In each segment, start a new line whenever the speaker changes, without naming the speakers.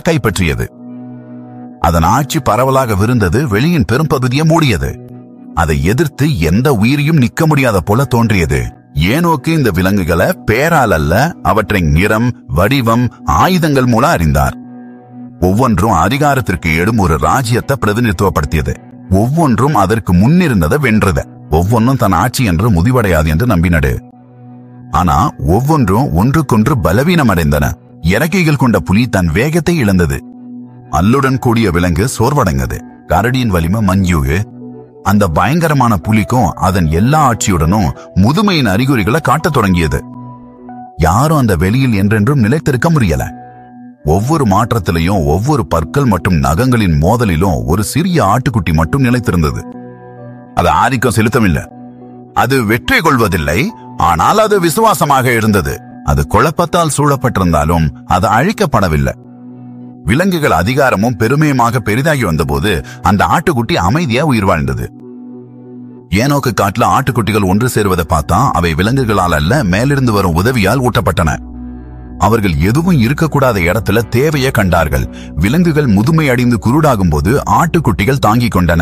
கைப்பற்றியது அதன் ஆட்சி பரவலாக விருந்தது வெளியின் பெரும்பகுதியை மூடியது அதை எதிர்த்து எந்த உயிரியும் நிக்க முடியாத போல தோன்றியது ஏனோக்கு இந்த விலங்குகளை பேரால் அல்ல அவற்றின் நிறம் வடிவம் ஆயுதங்கள் மூலம் அறிந்தார் ஒவ்வொன்றும் அதிகாரத்திற்கு எடும் ஒரு ராஜ்யத்தை பிரதிநிதித்துவப்படுத்தியது ஒவ்வொன்றும் அதற்கு முன்னிருந்ததை வென்றது ஒவ்வொன்றும் தன் ஆட்சி என்று முதிவடையாது என்று நம்பினடு ஆனா ஒவ்வொன்றும் ஒன்றுக்கொன்று பலவீனம் அடைந்தன இறக்கைகள் கொண்ட புலி தன் வேகத்தை இழந்தது அல்லுடன் கூடிய விலங்கு சோர்வடைந்தது கரடியின் வலிமை மஞ்சுகு அந்த பயங்கரமான புலிக்கும் அதன் எல்லா ஆட்சியுடனும் முதுமையின் அறிகுறிகளை காட்டத் தொடங்கியது யாரும் அந்த வெளியில் என்றென்றும் நிலைத்திருக்க முடியல ஒவ்வொரு மாற்றத்திலையும் ஒவ்வொரு பற்கள் மற்றும் நகங்களின் மோதலிலும் ஒரு சிறிய ஆட்டுக்குட்டி மட்டும் நிலைத்திருந்தது அது ஆதிக்கம் செலுத்தமில்லை அது வெற்றி கொள்வதில்லை ஆனால் அது விசுவாசமாக இருந்தது அது குழப்பத்தால் சூழப்பட்டிருந்தாலும் அது அழிக்கப்படவில்லை விலங்குகள் அதிகாரமும் பெருமையுமாக பெரிதாகி வந்தபோது அந்த ஆட்டுக்குட்டி அமைதியா உயிர் வாழ்ந்தது ஏனோக்கு காட்டுல ஆட்டுக்குட்டிகள் ஒன்று சேருவதை பார்த்தா அவை விலங்குகளால் அல்ல மேலிருந்து வரும் உதவியால் ஊட்டப்பட்டன அவர்கள் எதுவும் இருக்கக்கூடாத இடத்துல தேவையை கண்டார்கள் விலங்குகள் முதுமை அடைந்து குருடாகும் போது ஆட்டுக்குட்டிகள் தாங்கிக் கொண்டன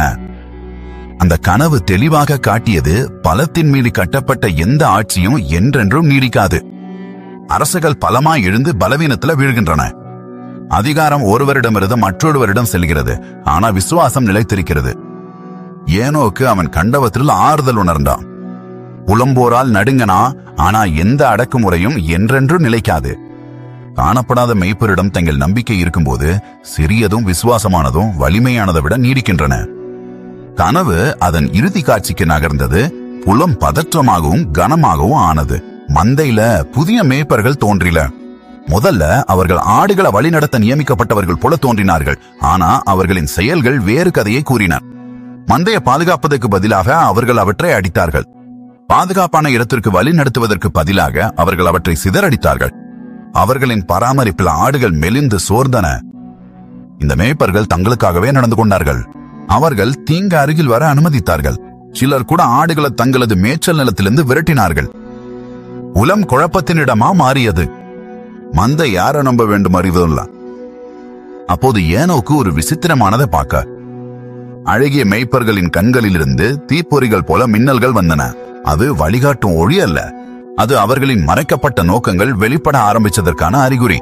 அந்த கனவு தெளிவாக காட்டியது பலத்தின் மீது கட்டப்பட்ட எந்த ஆட்சியும் என்றென்றும் நீடிக்காது அரசுகள் பலமாய் எழுந்து பலவீனத்துல வீழ்கின்றன அதிகாரம் ஒருவரிடமிருந்து மற்றொருவரிடம் செல்கிறது ஆனா விசுவாசம் நிலைத்திருக்கிறது ஏனோக்கு அவன் கண்டவத்தில் ஆறுதல் உணர்ந்தான் புலம்போரால் நடுங்கனா ஆனா எந்த அடக்குமுறையும் என்றென்றும் நிலைக்காது காணப்படாத மெய்ப்பரிடம் தங்கள் நம்பிக்கை இருக்கும்போது சிறியதும் விசுவாசமானதும் வலிமையானதை விட நீடிக்கின்றன கனவு அதன் இறுதி காட்சிக்கு நகர்ந்தது புலம் பதற்றமாகவும் கனமாகவும் ஆனது மந்தையில புதிய மேய்ப்பர்கள் தோன்றில முதல்ல அவர்கள் ஆடுகளை வழிநடத்த நியமிக்கப்பட்டவர்கள் போல தோன்றினார்கள் ஆனா அவர்களின் செயல்கள் வேறு கதையை கூறின மந்தையை பாதுகாப்பதற்கு பதிலாக அவர்கள் அவற்றை அடித்தார்கள் பாதுகாப்பான இடத்திற்கு வழி நடத்துவதற்கு பதிலாக அவர்கள் அவற்றை சிதறடித்தார்கள் அவர்களின் பராமரிப்பில் ஆடுகள் மெலிந்து சோர்ந்தன இந்த மேய்ப்பர்கள் தங்களுக்காகவே நடந்து கொண்டார்கள் அவர்கள் தீங்கு அருகில் வர அனுமதித்தார்கள் சிலர் கூட ஆடுகளை தங்களது மேய்ச்சல் நிலத்திலிருந்து விரட்டினார்கள் உலம் குழப்பத்தினிடமா மாறியது மந்தை யார நம்ப வேண்டும் அறிவதில்ல அப்போது ஏனோக்கு ஒரு விசித்திரமானதை பார்க்க அழகிய மேய்ப்பர்களின் கண்களிலிருந்து தீப்பொறிகள் போல மின்னல்கள் வந்தன அது வழிகாட்டும் ஒளி அல்ல அது அவர்களின் மறைக்கப்பட்ட நோக்கங்கள் வெளிப்பட ஆரம்பிச்சதற்கான அறிகுறி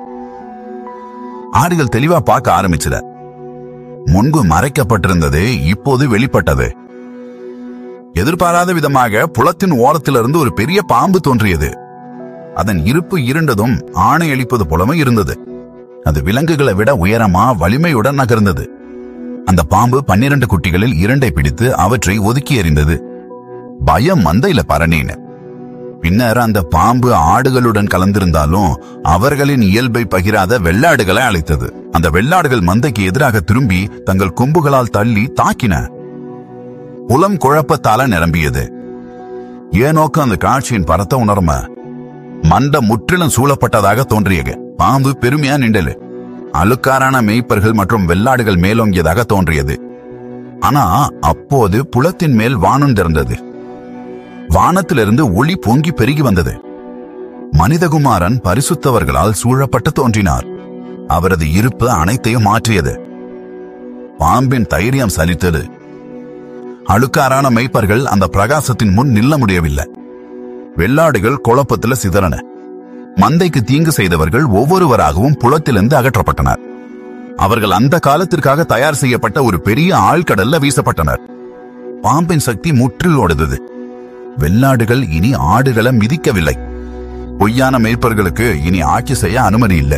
ஆடுகள் தெளிவா பார்க்க ஆரம்பிச்சத முன்பு மறைக்கப்பட்டிருந்தது இப்போது வெளிப்பட்டது எதிர்பாராத விதமாக புலத்தின் ஓரத்திலிருந்து ஒரு பெரிய பாம்பு தோன்றியது அதன் இருப்பு இருண்டதும் ஆணை அளிப்பது போலவும் இருந்தது அது விலங்குகளை விட உயரமா வலிமையுடன் நகர்ந்தது அந்த பாம்பு பன்னிரண்டு குட்டிகளில் இரண்டை பிடித்து அவற்றை ஒதுக்கி எறிந்தது பயம் மந்தையில பரணின்னு பின்னர் அந்த பாம்பு ஆடுகளுடன் கலந்திருந்தாலும் அவர்களின் இயல்பை பகிராத வெள்ளாடுகளை அழைத்தது அந்த வெள்ளாடுகள் மந்தைக்கு எதிராக திரும்பி தங்கள் கொம்புகளால் தள்ளி தாக்கின புலம் குழப்பத்தால நிரம்பியது ஏனோக்கு அந்த காட்சியின் பரத்த உணர்ம மண்ட முற்றிலும் சூழப்பட்டதாக தோன்றியது பாம்பு பெருமையா நிண்டலு அழுக்காரான மேய்ப்பர்கள் மற்றும் வெள்ளாடுகள் மேலோங்கியதாக தோன்றியது ஆனா அப்போது புலத்தின் மேல் வானம் திறந்தது வானத்திலிருந்து ஒளி பொங்கி பெருகி வந்தது மனிதகுமாரன் பரிசுத்தவர்களால் சூழப்பட்டு தோன்றினார் அவரது இருப்பு அனைத்தையும் மாற்றியது பாம்பின் தைரியம் சலித்தது அழுக்காரான மெய்ப்பர்கள் அந்த பிரகாசத்தின் முன் நில்ல முடியவில்லை வெள்ளாடுகள் குழப்பத்துல சிதறன மந்தைக்கு தீங்கு செய்தவர்கள் ஒவ்வொருவராகவும் புலத்திலிருந்து அகற்றப்பட்டனர் அவர்கள் அந்த காலத்திற்காக தயார் செய்யப்பட்ட ஒரு பெரிய ஆழ்கடல்ல வீசப்பட்டனர் பாம்பின் சக்தி முற்றிலோடுது வெள்ளாடுகள் இனி ஆடுகளை மிதிக்கவில்லை பொய்யான மேய்ப்பர்களுக்கு இனி ஆட்சி செய்ய அனுமதி இல்லை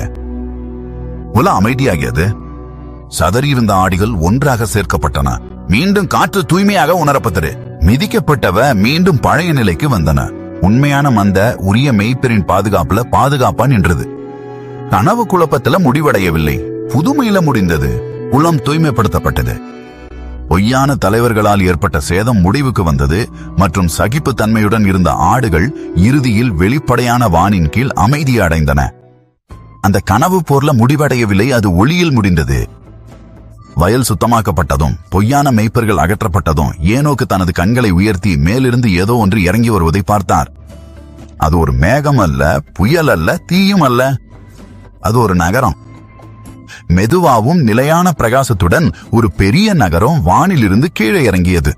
உல அமைதியாகியது சதறியிருந்த ஆடுகள் ஒன்றாக சேர்க்கப்பட்டன மீண்டும் காற்று தூய்மையாக உணரப்பட்டது மிதிக்கப்பட்டவ மீண்டும் பழைய நிலைக்கு வந்தன உண்மையான மந்த உரிய மெய்ப்பெரின் பாதுகாப்புல பாதுகாப்பா நின்றது கனவு குழப்பத்துல முடிவடையவில்லை புதுமையில முடிந்தது குளம் தூய்மைப்படுத்தப்பட்டது பொய்யான தலைவர்களால் ஏற்பட்ட சேதம் முடிவுக்கு வந்தது மற்றும் சகிப்பு தன்மையுடன் இருந்த ஆடுகள் இறுதியில் வெளிப்படையான வானின் கீழ் அமைதி அடைந்தன அந்த கனவு போர்ல முடிவடையவில்லை அது ஒளியில் முடிந்தது வயல் சுத்தமாக்கப்பட்டதும் பொய்யான மெய்ப்பர்கள் அகற்றப்பட்டதும் ஏனோக்கு தனது கண்களை உயர்த்தி மேலிருந்து ஏதோ ஒன்று இறங்கி வருவதை பார்த்தார் அது ஒரு மேகம் அல்ல புயல் அல்ல தீயும் அல்ல அது ஒரு நகரம் மெதுவாவும் நிலையான பிரகாசத்துடன் ஒரு பெரிய நகரம் வானிலிருந்து கீழே இறங்கியது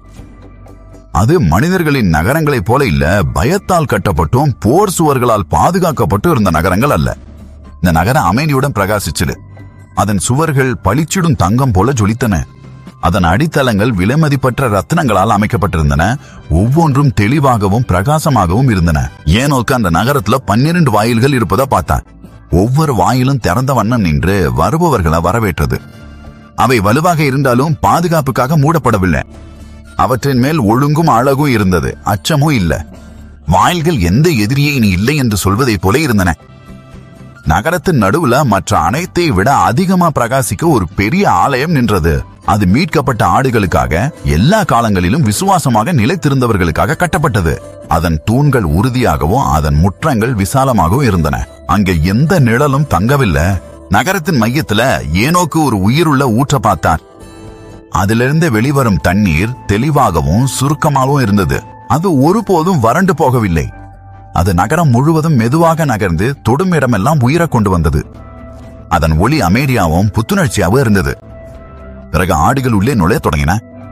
அது மனிதர்களின் நகரங்களைப் போல இல்ல பயத்தால் கட்டப்பட்டும் போர் சுவர்களால் பாதுகாக்கப்பட்டு இருந்த நகரங்கள் அல்ல இந்த நகரம் அமைதியுடன் பிரகாசிச்சது அதன் சுவர்கள் பளிச்சிடும் தங்கம் போல ஜொலித்தன அதன் அடித்தளங்கள் விலைமதிப்பற்ற ரத்தினங்களால் அமைக்கப்பட்டிருந்தன ஒவ்வொன்றும் தெளிவாகவும் பிரகாசமாகவும் இருந்தன ஏனோக்கு அந்த நகரத்துல பன்னிரண்டு வாயில்கள் இருப்பதை பார்த்தான் ஒவ்வொரு வாயிலும் திறந்த வண்ணம் நின்று வருபவர்களை வரவேற்றது அவை வலுவாக இருந்தாலும் பாதுகாப்புக்காக மூடப்படவில்லை அவற்றின் மேல் ஒழுங்கும் அழகும் இருந்தது அச்சமும் இல்ல வாயில்கள் எந்த எதிரியை இனி இல்லை என்று சொல்வதைப் போல இருந்தன நகரத்தின் நடுவுல மற்ற அனைத்தை விட அதிகமா பிரகாசிக்க ஒரு பெரிய ஆலயம் நின்றது அது மீட்கப்பட்ட ஆடுகளுக்காக எல்லா காலங்களிலும் விசுவாசமாக நிலைத்திருந்தவர்களுக்காக கட்டப்பட்டது அதன் தூண்கள் உறுதியாகவும் அதன் முற்றங்கள் விசாலமாகவும் இருந்தன அங்க எந்த நிழலும் தங்கவில்லை நகரத்தின் மையத்துல ஏனோக்கு ஒரு உயிருள்ள ஊற்ற பார்த்தார் அதிலிருந்து வெளிவரும் தண்ணீர் தெளிவாகவும் சுருக்கமாகவும் இருந்தது அது ஒருபோதும் வறண்டு போகவில்லை அது நகரம் முழுவதும் மெதுவாக நகர்ந்து தொடும் இடமெல்லாம் உயிரை கொண்டு வந்தது அதன் ஒளி அமைதியாகவும் புத்துணர்ச்சியாகவும் இருந்தது பிறகு ஆடுகள் உள்ளே நுழைய தொடங்கின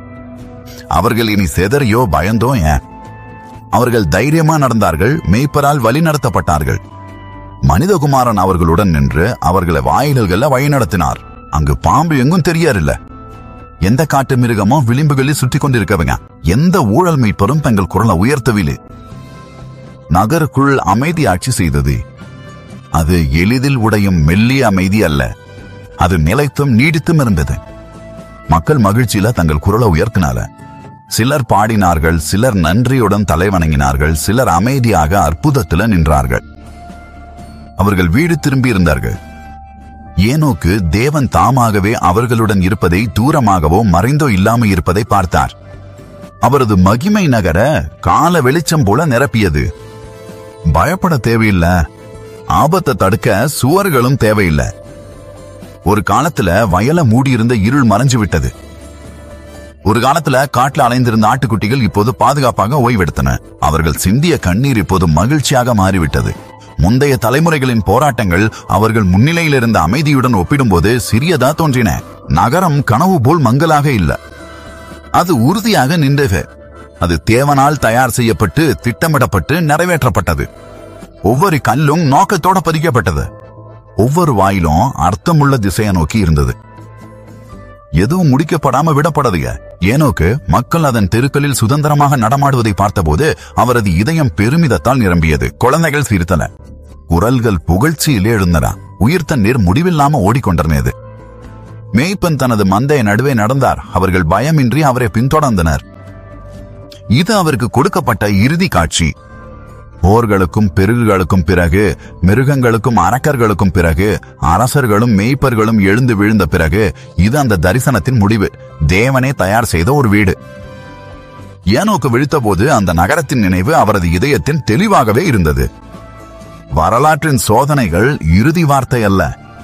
அவர்கள் இனி செதறியோ பயந்தோ ஏன் அவர்கள் தைரியமா நடந்தார்கள் மேய்ப்பரால் வழி நடத்தப்பட்டார்கள் மனிதகுமாரன் அவர்களுடன் நின்று அவர்களை வாயில்கள்ல வழிநடத்தினார் அங்கு பாம்பு எங்கும் தெரியாறில்ல எந்த காட்டு மிருகமோ விளிம்புகளில் சுற்றி கொண்டிருக்கவங்க எந்த ஊழல் மீட்பரும் தங்கள் குரலை உயர்த்தவில்லை நகருக்குள் அமைதி ஆட்சி செய்தது அது எளிதில் உடையும் மெல்லிய அமைதி அல்ல அது நிலைத்தும் நீடித்தும் இருந்தது மக்கள் மகிழ்ச்சியில தங்கள் குரலை உயர்த்தினால சிலர் பாடினார்கள் சிலர் நன்றியுடன் தலை வணங்கினார்கள் சிலர் அமைதியாக அற்புதத்துல நின்றார்கள் அவர்கள் வீடு திரும்பி இருந்தார்கள் ஏனோக்கு தேவன் தாமாகவே அவர்களுடன் இருப்பதை தூரமாகவோ மறைந்தோ இல்லாம இருப்பதை பார்த்தார் அவரது மகிமை நகர கால வெளிச்சம் போல நிரப்பியது பயப்பட தேவையில்லை ஆபத்தை தடுக்க சுவர்களும் தேவையில்லை ஒரு காலத்துல வயல மூடியிருந்த இருள் மறைஞ்சு விட்டது ஒரு காலத்துல காட்டுல அலைந்திருந்த ஆட்டுக்குட்டிகள் இப்போது பாதுகாப்பாக ஓய்வெடுத்தன அவர்கள் சிந்திய கண்ணீர் இப்போது மகிழ்ச்சியாக மாறிவிட்டது முந்தைய தலைமுறைகளின் போராட்டங்கள் அவர்கள் முன்னிலையில் இருந்த அமைதியுடன் ஒப்பிடும்போது சிறியதா தோன்றின நகரம் கனவு போல் மங்கலாக இல்ல அது உறுதியாக நின்றது அது தேவனால் தயார் செய்யப்பட்டு திட்டமிடப்பட்டு நிறைவேற்றப்பட்டது ஒவ்வொரு கல்லும் நோக்கத்தோட பதிக்கப்பட்டது ஒவ்வொரு வாயிலும் அர்த்தமுள்ள திசையை நோக்கி இருந்தது எதுவும் முடிக்கப்படாம விடப்படதுங்க ஏனோக்கு மக்கள் அதன் தெருக்களில் சுதந்திரமாக நடமாடுவதை பார்த்தபோது அவரது இதயம் பெருமிதத்தால் நிரம்பியது குழந்தைகள் சிரித்தன குரல்கள் புகழ்ச்சியில் எழுந்தன உயிர் தண்ணீர் முடிவில்லாம ஓடிக்கொண்டிருந்தது மேய்ப்பன் தனது மந்தைய நடுவே நடந்தார் அவர்கள் பயமின்றி அவரை பின்தொடர்ந்தனர் இது அவருக்கு கொடுக்கப்பட்ட இறுதி காட்சி போர்களுக்கும் பெருகுகளுக்கும் பிறகு மிருகங்களுக்கும் அரக்கர்களுக்கும் பிறகு அரசர்களும் மேய்ப்பர்களும் எழுந்து விழுந்த பிறகு இது அந்த தரிசனத்தின் முடிவு தேவனே தயார் செய்த ஒரு வீடு ஏனோக்கு விழித்தபோது அந்த நகரத்தின் நினைவு அவரது இதயத்தின் தெளிவாகவே இருந்தது வரலாற்றின் சோதனைகள் இறுதி வார்த்தை அல்ல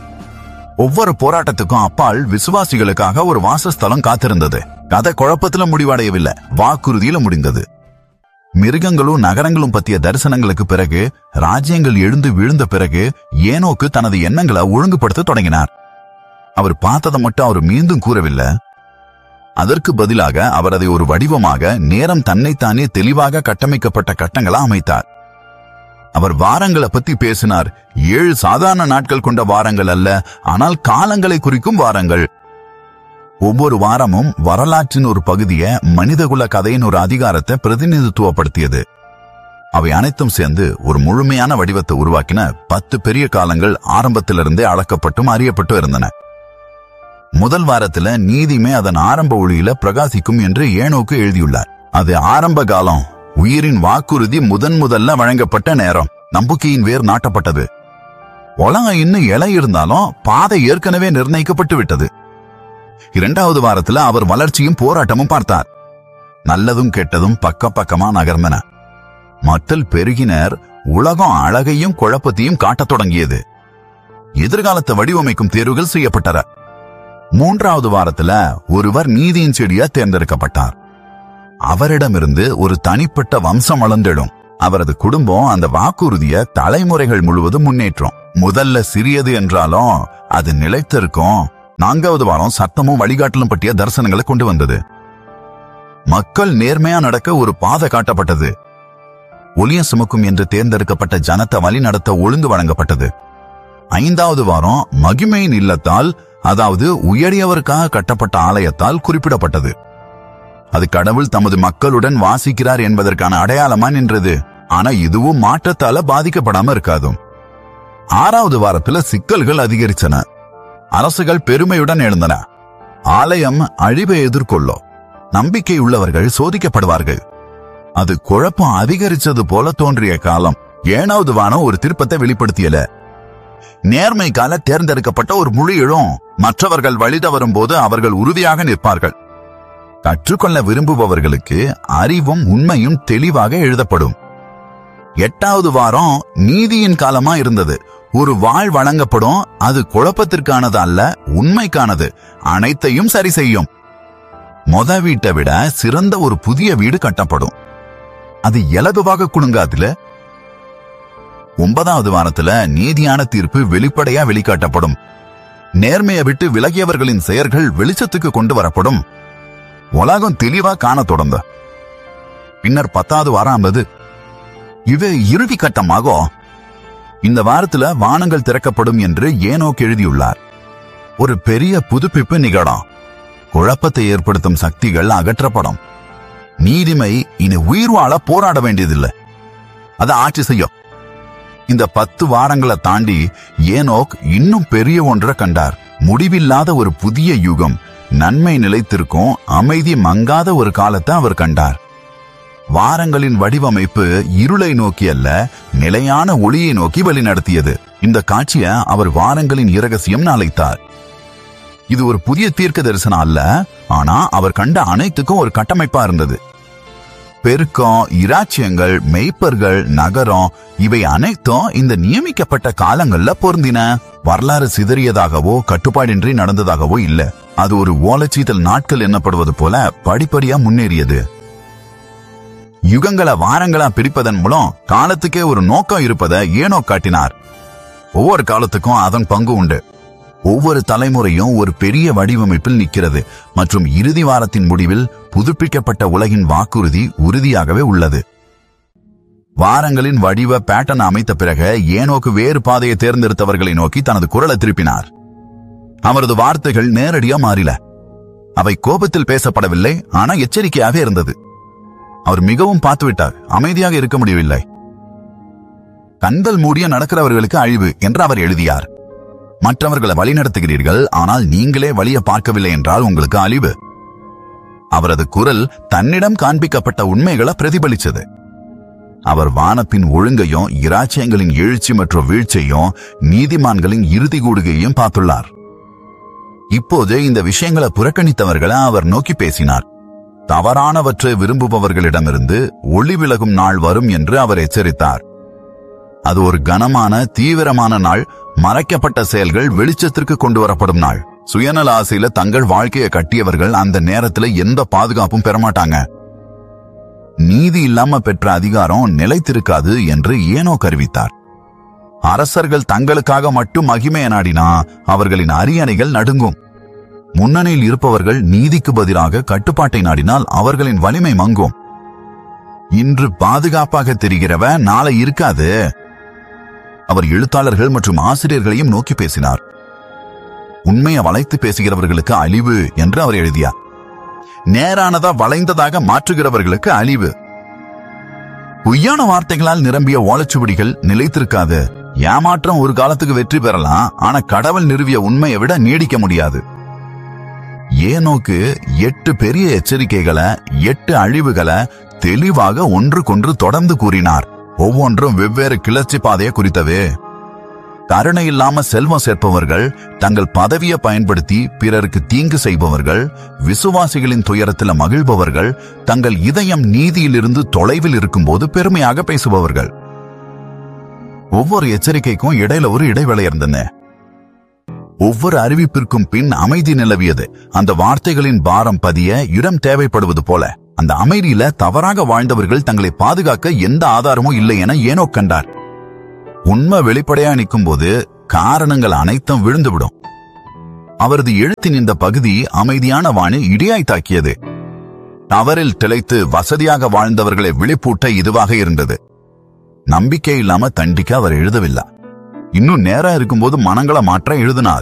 ஒவ்வொரு போராட்டத்துக்கும் அப்பால் விசுவாசிகளுக்காக ஒரு வாசஸ்தலம் காத்திருந்தது கதை குழப்பத்துல முடிவடையவில்லை வாக்குறுதியில முடிந்தது மிருகங்களும் நகரங்களும் பற்றிய தரிசனங்களுக்கு பிறகு ராஜ்யங்கள் எழுந்து விழுந்த பிறகு ஏனோக்கு தனது எண்ணங்களை ஒழுங்குபடுத்த தொடங்கினார் அவர் பார்த்ததை மட்டும் அவர் மீண்டும் கூறவில்லை அதற்கு பதிலாக அவர் அதை ஒரு வடிவமாக நேரம் தன்னைத்தானே தெளிவாக கட்டமைக்கப்பட்ட கட்டங்களா அமைத்தார் அவர் வாரங்களை பத்தி பேசினார் ஏழு சாதாரண நாட்கள் கொண்ட வாரங்கள் அல்ல ஆனால் காலங்களை குறிக்கும் வாரங்கள் ஒவ்வொரு வாரமும் வரலாற்றின் ஒரு பகுதியை மனிதகுல கதையின் ஒரு அதிகாரத்தை பிரதிநிதித்துவப்படுத்தியது அவை அனைத்தும் சேர்ந்து ஒரு முழுமையான வடிவத்தை உருவாக்கின பத்து பெரிய காலங்கள் ஆரம்பத்திலிருந்தே அளக்கப்பட்டும் அறியப்பட்டும் இருந்தன முதல் வாரத்துல நீதிமே அதன் ஆரம்ப ஒளியில பிரகாசிக்கும் என்று ஏனோக்கு எழுதியுள்ளார் அது ஆரம்ப காலம் உயிரின் வாக்குறுதி முதன் முதல்ல வழங்கப்பட்ட நேரம் நம்பிக்கையின் வேர் நாட்டப்பட்டது உலகம் இன்னும் இலை இருந்தாலும் பாதை ஏற்கனவே நிர்ணயிக்கப்பட்டு விட்டது இரண்டாவது வாரத்துல அவர் வளர்ச்சியும் போராட்டமும் பார்த்தார் நல்லதும் கெட்டதும் பக்க பக்கமா நகர்ந்தன மக்கள் பெருகினர் உலகம் அழகையும் குழப்பத்தையும் காட்டத் தொடங்கியது எதிர்காலத்தை வடிவமைக்கும் தேர்வுகள் செய்யப்பட்டன மூன்றாவது வாரத்துல ஒருவர் நீதியின் செடியா தேர்ந்தெடுக்கப்பட்டார் அவரிடமிருந்து ஒரு தனிப்பட்ட வம்சம் வளர்ந்தெடும் அவரது குடும்பம் அந்த வாக்குறுதிய தலைமுறைகள் முழுவதும் முன்னேற்றும் முதல்ல சிறியது என்றாலும் அது நிலைத்திருக்கும் நான்காவது வாரம் சத்தமும் வழிகாட்டலும் பற்றிய தரிசனங்களை கொண்டு வந்தது மக்கள் நேர்மையா நடக்க ஒரு பாதை காட்டப்பட்டது ஒளிய சுமக்கும் என்று தேர்ந்தெடுக்கப்பட்ட ஜனத்தை வழி நடத்த ஒழுங்கு வழங்கப்பட்டது ஐந்தாவது வாரம் மகிமையின் இல்லத்தால் அதாவது உயரியவருக்காக கட்டப்பட்ட ஆலயத்தால் குறிப்பிடப்பட்டது அது கடவுள் தமது மக்களுடன் வாசிக்கிறார் என்பதற்கான அடையாளமா நின்றது ஆனா இதுவும் மாற்றத்தால பாதிக்கப்படாம இருக்காதும் ஆறாவது வாரத்துல சிக்கல்கள் அதிகரிச்சன அரசுகள் பெருமையுடன் எழுந்தன ஆலயம் அழிவை எதிர்கொள்ளும் நம்பிக்கை உள்ளவர்கள் சோதிக்கப்படுவார்கள் அது குழப்பம் அதிகரிச்சது போல தோன்றிய காலம் ஏழாவது வானம் ஒரு திருப்பத்தை வெளிப்படுத்தியல நேர்மைக்கால தேர்ந்தெடுக்கப்பட்ட ஒரு முழு இழும் மற்றவர்கள் வழி தவறும் போது அவர்கள் உறுதியாக நிற்பார்கள் கற்றுக்கொள்ள விரும்புபவர்களுக்கு அறிவும் உண்மையும் தெளிவாக எழுதப்படும் எட்டாவது வாரம் நீதியின் காலமா இருந்தது ஒரு வாழ் வழங்கப்படும் அது குழப்பத்திற்கானது அல்ல உண்மைக்கானது அனைத்தையும் சரி செய்யும் மொத வீட்டை விட சிறந்த ஒரு புதிய வீடு கட்டப்படும் அது இலகுவாக குலுங்காதுல ஒன்பதாவது வாரத்துல நீதியான தீர்ப்பு வெளிப்படையா வெளிக்காட்டப்படும் நேர்மையை விட்டு விலகியவர்களின் செயல்கள் வெளிச்சத்துக்கு கொண்டு வரப்படும் உலகம் தெளிவா காண தொடர்ந்த பின்னர் பத்தாவது வாரம் ஆனது இது இறுதி கட்டமாகும் இந்த வாரத்துல வானங்கள் திறக்கப்படும் என்று ஏனோக்கு எழுதியுள்ளார் ஒரு பெரிய புதுப்பிப்பு நிகழும் குழப்பத்தை ஏற்படுத்தும் சக்திகள் அகற்றப்படும் நீதிமை இனி உயிர் வாழ போராட வேண்டியதில்லை அதை ஆட்சி செய்யும் இந்த பத்து வாரங்களை தாண்டி ஏனோக் இன்னும் பெரிய ஒன்றை கண்டார் முடிவில்லாத ஒரு புதிய யுகம் நன்மை நிலைத்திருக்கும் அமைதி மங்காத ஒரு காலத்தை அவர் கண்டார் வாரங்களின் வடிவமைப்பு இருளை நோக்கி அல்ல நிலையான ஒளியை நோக்கி வழிநடத்தியது இந்த காட்சியை அவர் வாரங்களின் இரகசியம் அழைத்தார் இது ஒரு புதிய தீர்க்க தரிசனம் அல்ல ஆனா அவர் கண்ட அனைத்துக்கும் ஒரு கட்டமைப்பா இருந்தது பெருக்கம் இராச்சியங்கள் மெய்ப்பர்கள் நகரம் இவை அனைத்தும் இந்த நியமிக்கப்பட்ட காலங்கள்ல பொருந்தின வரலாறு சிதறியதாகவோ கட்டுப்பாடின்றி நடந்ததாகவோ இல்ல அது ஒரு ஓலச்சீத்தல் நாட்கள் எண்ணப்படுவது போல படிப்படியா முன்னேறியது யுகங்களை வாரங்களா பிரிப்பதன் மூலம் காலத்துக்கே ஒரு நோக்கம் இருப்பதை ஏனோ காட்டினார் ஒவ்வொரு காலத்துக்கும் அதன் பங்கு உண்டு ஒவ்வொரு தலைமுறையும் ஒரு பெரிய வடிவமைப்பில் நிற்கிறது மற்றும் இறுதி வாரத்தின் முடிவில் புதுப்பிக்கப்பட்ட உலகின் வாக்குறுதி உறுதியாகவே உள்ளது வாரங்களின் வடிவ பேட்டர்ன் அமைத்த பிறகு ஏனோக்கு வேறு பாதையை தேர்ந்தெடுத்தவர்களை நோக்கி தனது குரலை திருப்பினார் அவரது வார்த்தைகள் நேரடியா மாறில அவை கோபத்தில் பேசப்படவில்லை ஆனா எச்சரிக்கையாக இருந்தது அவர் மிகவும் பார்த்துவிட்டார் அமைதியாக இருக்க முடியவில்லை கண்கள் மூடிய நடக்கிறவர்களுக்கு அழிவு என்று அவர் எழுதியார் மற்றவர்களை வழிநடத்துகிறீர்கள் ஆனால் நீங்களே வழியை பார்க்கவில்லை என்றால் உங்களுக்கு அழிவு அவரது குரல் தன்னிடம் காண்பிக்கப்பட்ட உண்மைகளை பிரதிபலிச்சது அவர் வானப்பின் ஒழுங்கையும் இராச்சியங்களின் எழுச்சி மற்றும் வீழ்ச்சியையும் நீதிமான்களின் இறுதி கூடுகையும் பார்த்துள்ளார் இப்போது இந்த விஷயங்களை புறக்கணித்தவர்களை அவர் நோக்கி பேசினார் தவறானவற்றை விரும்புபவர்களிடமிருந்து ஒளி விலகும் நாள் வரும் என்று அவர் எச்சரித்தார் அது ஒரு கனமான தீவிரமான நாள் மறைக்கப்பட்ட செயல்கள் வெளிச்சத்திற்கு கொண்டு வரப்படும் நாள் சுயநல ஆசையில தங்கள் வாழ்க்கையை கட்டியவர்கள் அந்த நேரத்துல எந்த பாதுகாப்பும் பெறமாட்டாங்க நீதி இல்லாம பெற்ற அதிகாரம் நிலைத்திருக்காது என்று ஏனோ கருவித்தார் அரசர்கள் தங்களுக்காக மட்டும் மகிமையை நாடினா அவர்களின் அரியணைகள் நடுங்கும் முன்னணியில் இருப்பவர்கள் நீதிக்கு பதிலாக கட்டுப்பாட்டை நாடினால் அவர்களின் வலிமை மங்கும் இன்று பாதுகாப்பாக தெரிகிறவ நாளை இருக்காது அவர் எழுத்தாளர்கள் மற்றும் ஆசிரியர்களையும் நோக்கி பேசினார் உண்மையை வளைத்து பேசுகிறவர்களுக்கு அழிவு என்று அவர் எழுதியார் நேரானதா வளைந்ததாக மாற்றுகிறவர்களுக்கு அழிவு பொய்யான வார்த்தைகளால் நிரம்பிய ஓலைச்சுவடிகள் நிலைத்திருக்காது ஏமாற்றம் ஒரு காலத்துக்கு வெற்றி பெறலாம் ஆனா கடவுள் நிறுவிய உண்மையை விட நீடிக்க முடியாது ஏனோக்கு எட்டு பெரிய எச்சரிக்கைகளை எட்டு அழிவுகளை தெளிவாக ஒன்றுக்கொன்று தொடர்ந்து கூறினார் ஒவ்வொன்றும் வெவ்வேறு கிளர்ச்சி பாதையை குறித்தவே கருணை இல்லாம செல்வம் சேர்ப்பவர்கள் தங்கள் பதவியை பயன்படுத்தி பிறருக்கு தீங்கு செய்பவர்கள் விசுவாசிகளின் துயரத்தில் மகிழ்பவர்கள் தங்கள் இதயம் நீதியிலிருந்து தொலைவில் இருக்கும்போது பெருமையாக பேசுபவர்கள் ஒவ்வொரு எச்சரிக்கைக்கும் இடையில ஒரு இடைவேளை இருந்தன ஒவ்வொரு அறிவிப்பிற்கும் பின் அமைதி நிலவியது அந்த வார்த்தைகளின் பாரம் பதிய இடம் தேவைப்படுவது போல அந்த அமைதியில தவறாக வாழ்ந்தவர்கள் தங்களை பாதுகாக்க எந்த ஆதாரமும் இல்லை என ஏனோ கண்டார் உண்மை வெளிப்படையா நிற்கும்போது காரணங்கள் அனைத்தும் விழுந்துவிடும் அவரது எழுத்தின் இந்த பகுதி அமைதியான வானில் இடியாய் தாக்கியது தவறில் திளைத்து வசதியாக வாழ்ந்தவர்களை விழிப்பூட்ட இதுவாக இருந்தது நம்பிக்கை இல்லாம தண்டிக்க அவர் எழுதவில்லை இன்னும் நேரம் இருக்கும்போது மனங்களை மாற்ற எழுதினார்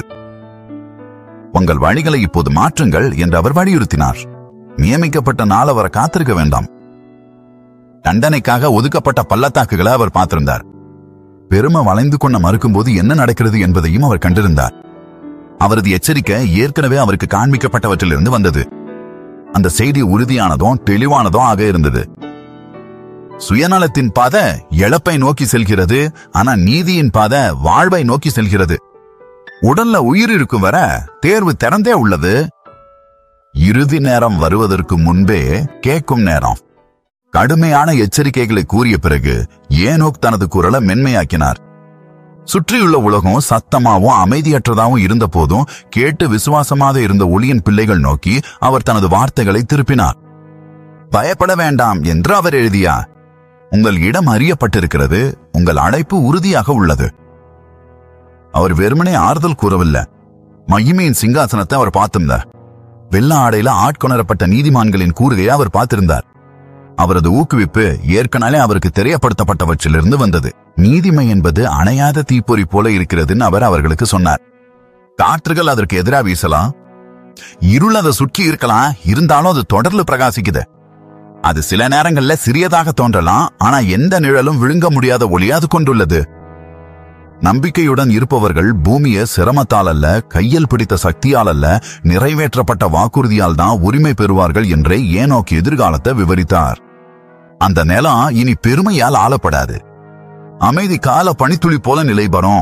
உங்கள் வழிகளை இப்போது மாற்றுங்கள் என்று அவர் வலியுறுத்தினார் நியமிக்கப்பட்ட நாள் அவரை காத்திருக்க வேண்டாம் தண்டனைக்காக ஒதுக்கப்பட்ட பள்ளத்தாக்குகளை அவர் பார்த்திருந்தார் பெருமை வளைந்து கொண்ட மறுக்கும்போது என்ன நடக்கிறது என்பதையும் அவர் கண்டிருந்தார் அவரது எச்சரிக்கை ஏற்கனவே அவருக்கு காண்பிக்கப்பட்டவற்றிலிருந்து வந்தது அந்த செய்தி உறுதியானதும் தெளிவானதும் ஆக இருந்தது சுயநலத்தின் பாத இழப்பை நோக்கி செல்கிறது ஆனா நீதியின் பாத வாழ்வை நோக்கி செல்கிறது உடல்ல உயிர் இருக்கும் வர தேர்வு திறந்தே உள்ளது இறுதி நேரம் வருவதற்கு முன்பே கேட்கும் நேரம் கடுமையான எச்சரிக்கைகளை கூறிய பிறகு ஏனோக் தனது குரலை மென்மையாக்கினார் சுற்றியுள்ள உலகம் சத்தமாவும் அமைதியற்றதாவும் இருந்த போதும் கேட்டு விசுவாசமாக இருந்த ஒளியின் பிள்ளைகள் நோக்கி அவர் தனது வார்த்தைகளை திருப்பினார் பயப்பட வேண்டாம் என்று அவர் எழுதியார் உங்கள் இடம் அறியப்பட்டிருக்கிறது உங்கள் அழைப்பு உறுதியாக உள்ளது அவர் வெறுமனே ஆறுதல் கூறவில்லை மகிமையின் சிங்காசனத்தை அவர் பார்த்திருந்தார் வெள்ள ஆடையில ஆட்கொணரப்பட்ட நீதிமான்களின் கூறுகையை அவர் பார்த்திருந்தார் அவரது ஊக்குவிப்பு ஏற்கனவே அவருக்கு தெரியப்படுத்தப்பட்டவற்றிலிருந்து வந்தது நீதிமை என்பது அணையாத தீப்பொறி போல இருக்கிறதுன்னு அவர் அவர்களுக்கு சொன்னார் காற்றுகள் அதற்கு எதிராக வீசலாம் இருள் அதை சுற்றி இருக்கலாம் இருந்தாலும் அது தொடர்ந்து பிரகாசிக்குது அது சில நேரங்கள்ல சிறியதாக தோன்றலாம் ஆனா எந்த நிழலும் விழுங்க முடியாத ஒளி அது கொண்டுள்ளது நம்பிக்கையுடன் இருப்பவர்கள் பூமியை சிரமத்தால் அல்ல கையில் பிடித்த சக்தியால் அல்ல நிறைவேற்றப்பட்ட வாக்குறுதியால் தான் உரிமை பெறுவார்கள் என்றே ஏனோக்கு எதிர்காலத்தை விவரித்தார் அந்த நிலம் இனி பெருமையால் ஆளப்படாது அமைதி கால பனித்துளி போல நிலைபெறும்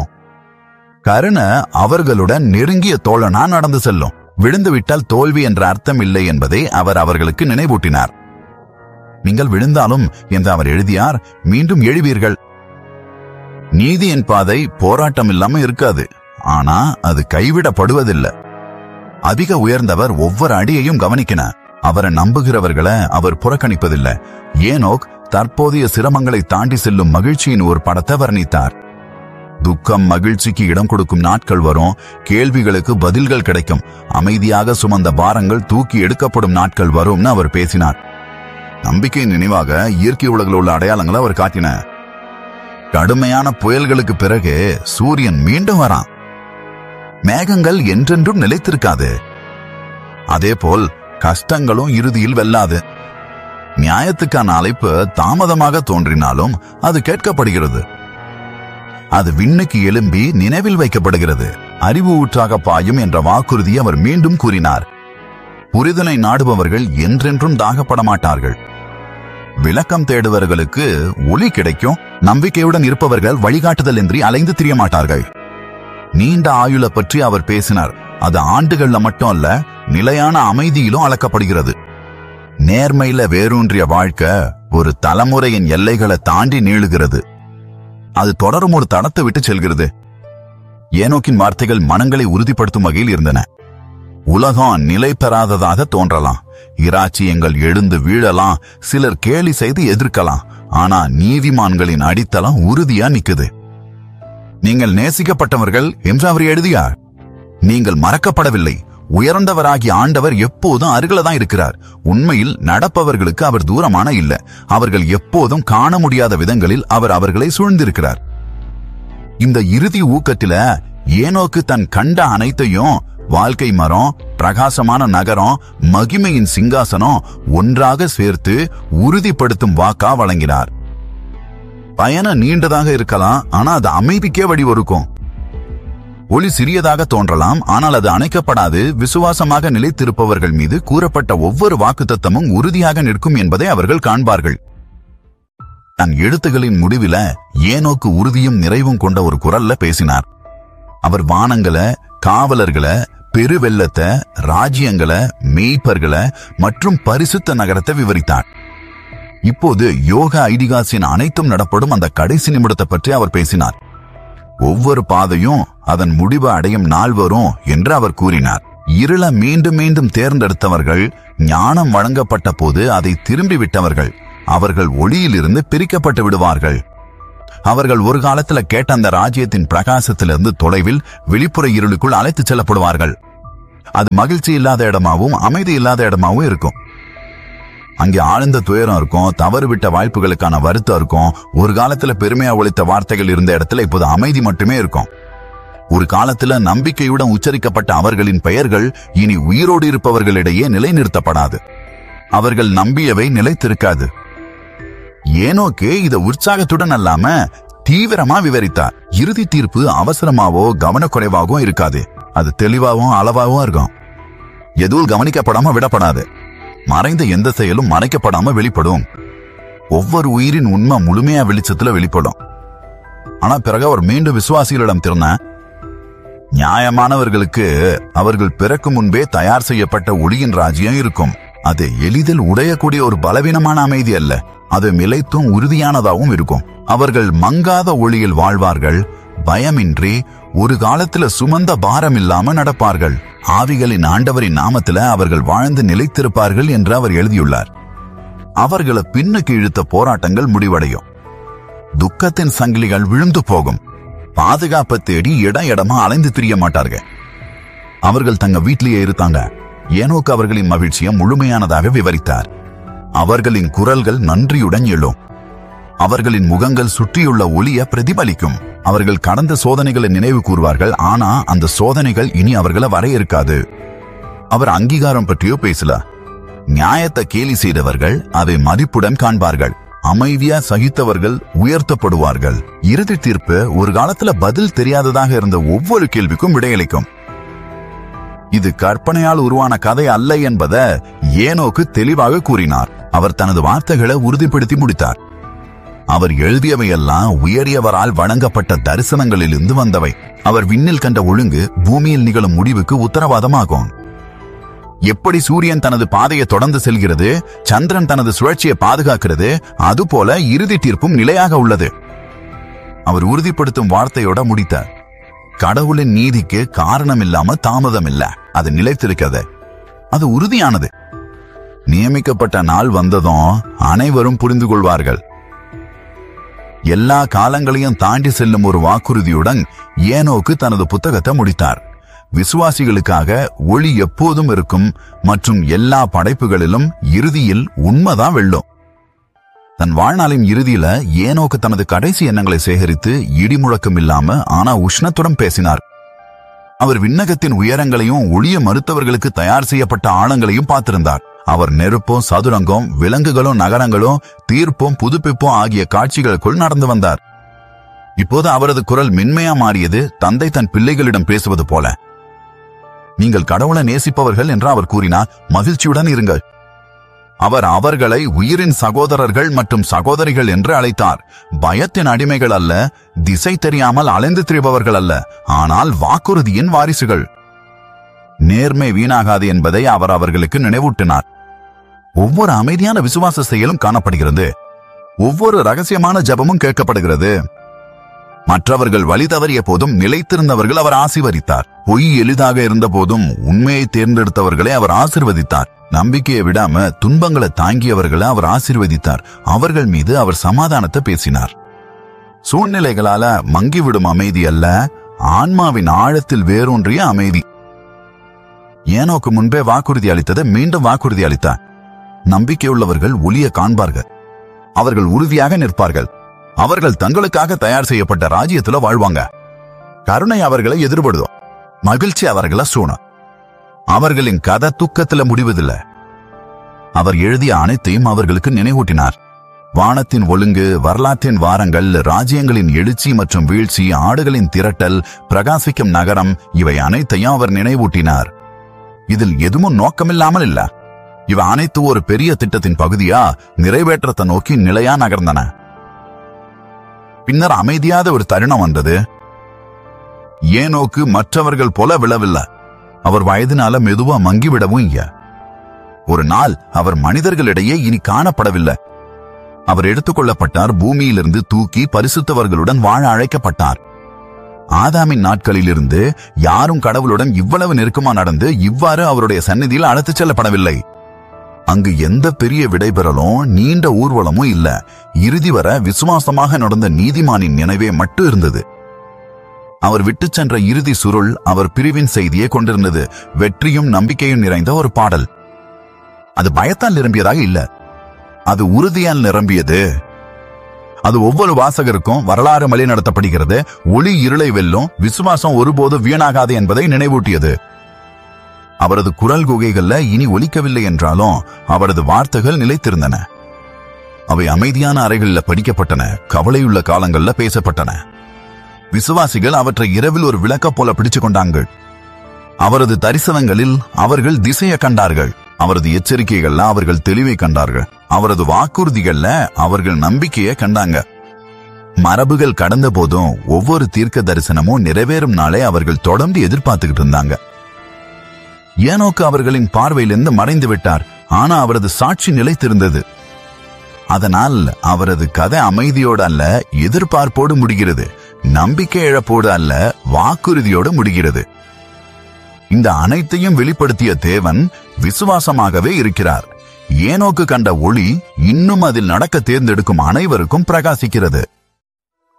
கருணை அவர்களுடன் நெருங்கிய தோழனா நடந்து செல்லும் விழுந்து விட்டால் தோல்வி என்ற அர்த்தம் இல்லை என்பதை அவர் அவர்களுக்கு நினைவூட்டினார் நீங்கள் விழுந்தாலும் என்று அவர் எழுதியார் மீண்டும் எழுவீர்கள் நீதியின் பாதை போராட்டம் இல்லாம இருக்காது ஆனா அது கைவிடப்படுவதில்லை அதிக உயர்ந்தவர் ஒவ்வொரு அடியையும் கவனிக்கினார் அவரை நம்புகிறவர்களை அவர் புறக்கணிப்பதில்லை ஏனோக் தற்போதைய சிரமங்களை தாண்டி செல்லும் மகிழ்ச்சியின் ஒரு படத்தை வர்ணித்தார் துக்கம் மகிழ்ச்சிக்கு இடம் கொடுக்கும் நாட்கள் வரும் கேள்விகளுக்கு பதில்கள் கிடைக்கும் அமைதியாக சுமந்த பாரங்கள் தூக்கி எடுக்கப்படும் நாட்கள் வரும்னு அவர் பேசினார் நம்பிக்கையின் நினைவாக இயற்கை உலகில் உள்ள அடையாளங்களை அவர் காட்டினார் கடுமையான புயல்களுக்கு பிறகு சூரியன் மீண்டும் வரான் மேகங்கள் என்றென்றும் நிலைத்திருக்காது அதேபோல் கஷ்டங்களும் இறுதியில் வெல்லாது நியாயத்துக்கான அழைப்பு தாமதமாக தோன்றினாலும் அது கேட்கப்படுகிறது அது விண்ணுக்கு எழும்பி நினைவில் வைக்கப்படுகிறது அறிவு ஊற்றாக பாயும் என்ற வாக்குறுதியை அவர் மீண்டும் கூறினார் புரிதலை நாடுபவர்கள் என்றென்றும் தாகப்பட மாட்டார்கள் விளக்கம் தேடுவர்களுக்கு ஒளி கிடைக்கும் நம்பிக்கையுடன் இருப்பவர்கள் வழிகாட்டுதல் இன்றி அலைந்து திரிய மாட்டார்கள் நீண்ட ஆயுள பற்றி அவர் பேசினார் அது ஆண்டுகள்ல மட்டும் அல்ல நிலையான அமைதியிலும் அளக்கப்படுகிறது நேர்மையில வேரூன்றிய வாழ்க்கை ஒரு தலைமுறையின் எல்லைகளை தாண்டி நீளுகிறது அது தொடரும் ஒரு தடத்தை விட்டு செல்கிறது ஏனோக்கின் வார்த்தைகள் மனங்களை உறுதிப்படுத்தும் வகையில் இருந்தன உலகம் நிலை பெறாததாக தோன்றலாம் இராச்சியங்கள் எழுந்து வீழலாம் சிலர் கேலி செய்து எதிர்க்கலாம் ஆனா நீதிமான்களின் அடித்தளம் உறுதியா நிக்குது நீங்கள் நேசிக்கப்பட்டவர்கள் என்று அவர் எழுதியார் நீங்கள் மறக்கப்படவில்லை உயர்ந்தவராகிய ஆண்டவர் எப்போதும் அருகில தான் இருக்கிறார் உண்மையில் நடப்பவர்களுக்கு அவர் தூரமான இல்ல அவர்கள் எப்போதும் காண முடியாத விதங்களில் அவர் அவர்களை சூழ்ந்திருக்கிறார் இந்த இறுதி ஊக்கத்தில ஏனோக்கு தன் கண்ட அனைத்தையும் வாழ்க்கை மரம் பிரகாசமான நகரம் மகிமையின் சிங்காசனம் ஒன்றாக சேர்த்து உறுதிப்படுத்தும் வாக்கா வழங்கினார் பயணம் நீண்டதாக இருக்கலாம் ஆனா அது அமைதிக்கே வழிவகுக்கும் ஒளி சிறியதாக தோன்றலாம் ஆனால் அது அணைக்கப்படாது விசுவாசமாக நிலைத்திருப்பவர்கள் மீது கூறப்பட்ட ஒவ்வொரு வாக்குத்தத்தமும் உறுதியாக நிற்கும் என்பதை அவர்கள் காண்பார்கள் தன் எழுத்துகளின் முடிவில ஏனோக்கு உறுதியும் நிறைவும் கொண்ட ஒரு குரல்ல பேசினார் அவர் வானங்களை காவலர்களை பெருவெள்ளத்தை ராஜ்யங்களை மேய்ப்பர்களை மற்றும் பரிசுத்த நகரத்தை விவரித்தார் இப்போது யோகா ஐடிகாசின் அனைத்தும் நடப்படும் அந்த கடைசி நிமிடத்தை பற்றி அவர் பேசினார் ஒவ்வொரு பாதையும் அதன் முடிவு அடையும் நாள் வரும் என்று அவர் கூறினார் இருள மீண்டும் மீண்டும் தேர்ந்தெடுத்தவர்கள் ஞானம் வழங்கப்பட்ட போது அதை திரும்பி விட்டவர்கள் அவர்கள் ஒளியிலிருந்து பிரிக்கப்பட்டு விடுவார்கள் அவர்கள் ஒரு காலத்துல கேட்ட அந்த ராஜ்யத்தின் பிரகாசத்திலிருந்து தொலைவில் வெளிப்புற இருளுக்குள் அழைத்துச் செல்லப்படுவார்கள் அது மகிழ்ச்சி இல்லாத இடமாவும் அமைதி இல்லாத இடமாவும் இருக்கும் அங்கே ஆழ்ந்த துயரம் இருக்கும் தவறு விட்ட வாய்ப்புகளுக்கான வருத்தம் இருக்கும் ஒரு காலத்துல பெருமையா ஒழித்த வார்த்தைகள் இருந்த இடத்துல இப்போது அமைதி மட்டுமே இருக்கும் ஒரு காலத்துல நம்பிக்கையுடன் உச்சரிக்கப்பட்ட அவர்களின் பெயர்கள் இனி உயிரோடு இருப்பவர்களிடையே நிலைநிறுத்தப்படாது அவர்கள் நம்பியவை நிலைத்திருக்காது ஏனோக்கு இத உற்சாகத்துடன் அல்லாம தீவிரமா விவரித்தார் இறுதி தீர்ப்பு அவசரமாவோ கவனக்குறைவாகவும் இருக்காது அது தெளிவாகவும் அளவாகவும் இருக்கும் எதுவும் கவனிக்கப்படாம விடப்படாது மறைந்த எந்த செயலும் மறைக்கப்படாம வெளிப்படும் ஒவ்வொரு உயிரின் உண்மை முழுமையா வெளிச்சத்துல வெளிப்படும் ஆனா பிறகு அவர் மீண்டும் விசுவாசிகளிடம் திறன நியாயமானவர்களுக்கு அவர்கள் பிறக்கும் முன்பே தயார் செய்யப்பட்ட ஒளியின் ராஜ்யம் இருக்கும் அது எளிதில் உடையக்கூடிய ஒரு பலவீனமான அமைதி அல்ல அது நிலைத்தும் உறுதியானதாகவும் இருக்கும் அவர்கள் மங்காத ஒளியில் வாழ்வார்கள் பயமின்றி ஒரு காலத்துல சுமந்த பாரம் இல்லாம நடப்பார்கள் ஆவிகளின் ஆண்டவரின் நாமத்துல அவர்கள் வாழ்ந்து நிலைத்திருப்பார்கள் என்று அவர் எழுதியுள்ளார் அவர்களை பின்னுக்கு இழுத்த போராட்டங்கள் முடிவடையும் துக்கத்தின் சங்கிலிகள் விழுந்து போகும் பாதுகாப்பை தேடி இடம் இடமா அலைந்து திரிய மாட்டார்கள் அவர்கள் தங்க வீட்டிலேயே இருத்தாங்க ஏனோக்கு அவர்களின் மகிழ்ச்சியை முழுமையானதாக விவரித்தார் அவர்களின் குரல்கள் நன்றியுடன் எழும் அவர்களின் முகங்கள் சுற்றியுள்ள ஒளிய பிரதிபலிக்கும் அவர்கள் கடந்த சோதனைகளை நினைவு கூறுவார்கள் ஆனா அந்த சோதனைகள் இனி அவர்களை வரையறுக்காது அவர் அங்கீகாரம் பற்றியோ பேசல நியாயத்தை கேலி செய்தவர்கள் அதை மதிப்புடன் காண்பார்கள் அமைதியா சகித்தவர்கள் உயர்த்தப்படுவார்கள் இறுதி தீர்ப்பு ஒரு காலத்துல பதில் தெரியாததாக இருந்த ஒவ்வொரு கேள்விக்கும் விடையளிக்கும் இது கற்பனையால் உருவான கதை அல்ல என்பதை ஏனோக்கு தெளிவாக கூறினார் அவர் தனது வார்த்தைகளை உறுதிப்படுத்தி முடித்தார் அவர் எழுதியவையெல்லாம் உயரியவரால் வழங்கப்பட்ட தரிசனங்களிலிருந்து வந்தவை அவர் விண்ணில் கண்ட ஒழுங்கு பூமியில் நிகழும் முடிவுக்கு உத்தரவாதமாகும் எப்படி சூரியன் தனது பாதையை தொடர்ந்து செல்கிறது சந்திரன் தனது சுழற்சியை பாதுகாக்கிறது அதுபோல இறுதி தீர்ப்பும் நிலையாக உள்ளது அவர் உறுதிப்படுத்தும் வார்த்தையோட முடித்தார் கடவுளின் நீதிக்கு காரணம் இல்லாம தாமதம் இல்ல அது நிலைத்திருக்கிறது அது உறுதியானது நியமிக்கப்பட்ட நாள் வந்ததும் அனைவரும் புரிந்து கொள்வார்கள் எல்லா காலங்களையும் தாண்டி செல்லும் ஒரு வாக்குறுதியுடன் ஏனோக்கு தனது புத்தகத்தை முடித்தார் விசுவாசிகளுக்காக ஒளி எப்போதும் இருக்கும் மற்றும் எல்லா படைப்புகளிலும் இறுதியில் உண்மைதான் வெல்லும் தன் வாழ்நாளின் இறுதியில ஏனோக்கு தனது கடைசி எண்ணங்களை சேகரித்து இடி முழக்கம் இல்லாம ஆனா உஷ்ணத்துடன் பேசினார் அவர் விண்ணகத்தின் உயரங்களையும் ஒளிய மறுத்தவர்களுக்கு தயார் செய்யப்பட்ட ஆழங்களையும் பார்த்திருந்தார் அவர் நெருப்பும் சதுரங்கம் விலங்குகளும் நகரங்களும் தீர்ப்பும் புதுப்பிப்பும் ஆகிய காட்சிகளுக்குள் நடந்து வந்தார் இப்போது அவரது குரல் மென்மையா மாறியது தந்தை தன் பிள்ளைகளிடம் பேசுவது போல நீங்கள் கடவுளை நேசிப்பவர்கள் என்று அவர் கூறினார் மகிழ்ச்சியுடன் இருங்கள் அவர் அவர்களை உயிரின் சகோதரர்கள் மற்றும் சகோதரிகள் என்று அழைத்தார் பயத்தின் அடிமைகள் அல்ல திசை தெரியாமல் அலைந்து திரிபவர்கள் அல்ல ஆனால் வாக்குறுதியின் வாரிசுகள் நேர்மை வீணாகாது என்பதை அவர் அவர்களுக்கு நினைவூட்டினார் ஒவ்வொரு அமைதியான விசுவாச செயலும் காணப்படுகிறது ஒவ்வொரு ரகசியமான ஜபமும் கேட்கப்படுகிறது மற்றவர்கள் வழி தவறிய போதும் நிலைத்திருந்தவர்கள் அவர் ஆசீர்வதித்தார் பொய் எளிதாக இருந்த போதும் உண்மையை தேர்ந்தெடுத்தவர்களை அவர் ஆசிர்வதித்தார் நம்பிக்கையை விடாம துன்பங்களை தாங்கியவர்களை அவர் ஆசீர்வதித்தார் அவர்கள் மீது அவர் சமாதானத்தை பேசினார் சூழ்நிலைகளால மங்கிவிடும் அமைதி அல்ல ஆன்மாவின் ஆழத்தில் வேரூன்றிய அமைதி ஏனோக்கு முன்பே வாக்குறுதி அளித்ததை மீண்டும் வாக்குறுதி அளித்தார் நம்பிக்கையுள்ளவர்கள் ஒளிய காண்பார்கள் அவர்கள் உறுதியாக நிற்பார்கள் அவர்கள் தங்களுக்காக தயார் செய்யப்பட்ட ராஜ்யத்துல வாழ்வாங்க கருணை அவர்களை எதிர்படுதும் மகிழ்ச்சி அவர்களை சூணும் அவர்களின் கதை துக்கத்துல முடிவதில்லை அவர் எழுதிய அனைத்தையும் அவர்களுக்கு நினைவூட்டினார் வானத்தின் ஒழுங்கு வரலாற்றின் வாரங்கள் ராஜ்யங்களின் எழுச்சி மற்றும் வீழ்ச்சி ஆடுகளின் திரட்டல் பிரகாசிக்கும் நகரம் இவை அனைத்தையும் அவர் நினைவூட்டினார் இதில் எதுவும் நோக்கமில்லாமல் இல்ல இவ அனைத்து ஒரு பெரிய திட்டத்தின் பகுதியா நிறைவேற்றத்தை நோக்கி நிலையா நகர்ந்தன பின்னர் அமைதியாத ஒரு தருணம் வந்தது ஏனோக்கு மற்றவர்கள் போல விழவில்லை அவர் வயதினால மெதுவா மங்கிவிடவும் இல்ல ஒரு நாள் அவர் மனிதர்களிடையே இனி காணப்படவில்லை அவர் எடுத்துக்கொள்ளப்பட்டார் பூமியிலிருந்து தூக்கி பரிசுத்தவர்களுடன் வாழ அழைக்கப்பட்டார் ஆதாமின் நாட்களிலிருந்து யாரும் கடவுளுடன் இவ்வளவு நெருக்கமா நடந்து இவ்வாறு அவருடைய சந்நிதியில் அழைத்துச் செல்லப்படவில்லை அங்கு எந்த பெரிய விடைபெறலும் நீண்ட ஊர்வலமும் இல்ல இறுதி வர விசுவாசமாக நடந்த நீதிமானின் நினைவே மட்டும் இருந்தது அவர் விட்டுச் சென்ற இறுதி சுருள் அவர் பிரிவின் செய்தியை கொண்டிருந்தது வெற்றியும் நம்பிக்கையும் நிறைந்த ஒரு பாடல் அது பயத்தால் நிரம்பியதாக இல்ல அது உறுதியால் நிரம்பியது அது ஒவ்வொரு வாசகருக்கும் வரலாறு வழி நடத்தப்படுகிறது ஒளி இருளை வெல்லும் விசுவாசம் ஒருபோது வீணாகாது என்பதை நினைவூட்டியது அவரது குரல் குகைகள்ல இனி ஒலிக்கவில்லை என்றாலும் அவரது வார்த்தைகள் நிலைத்திருந்தன அவை அமைதியான அறைகளில் படிக்கப்பட்டன கவலையுள்ள காலங்கள்ல பேசப்பட்டன விசுவாசிகள் அவற்றை இரவில் ஒரு விளக்க போல பிடிச்சு கொண்டாங்கள் அவரது தரிசனங்களில் அவர்கள் திசையை கண்டார்கள் அவரது எச்சரிக்கைகள்ல அவர்கள் தெளிவை கண்டார்கள் அவரது வாக்குறுதிகள்ல அவர்கள் நம்பிக்கையை கண்டாங்க மரபுகள் கடந்த போதும் ஒவ்வொரு தீர்க்க தரிசனமும் நிறைவேறும் நாளை அவர்கள் தொடர்ந்து எதிர்பார்த்துக்கிட்டு இருந்தாங்க ஏனோக்கு அவர்களின் பார்வையிலிருந்து மறைந்து விட்டார் ஆனா அவரது சாட்சி நிலைத்திருந்தது அதனால் அவரது கதை அமைதியோடு அல்ல எதிர்பார்ப்போடு முடிகிறது நம்பிக்கை இழப்போடு அல்ல வாக்குறுதியோடு முடிகிறது இந்த அனைத்தையும் வெளிப்படுத்திய தேவன் விசுவாசமாகவே இருக்கிறார் ஏனோக்கு கண்ட ஒளி இன்னும் அதில் நடக்க தேர்ந்தெடுக்கும் அனைவருக்கும் பிரகாசிக்கிறது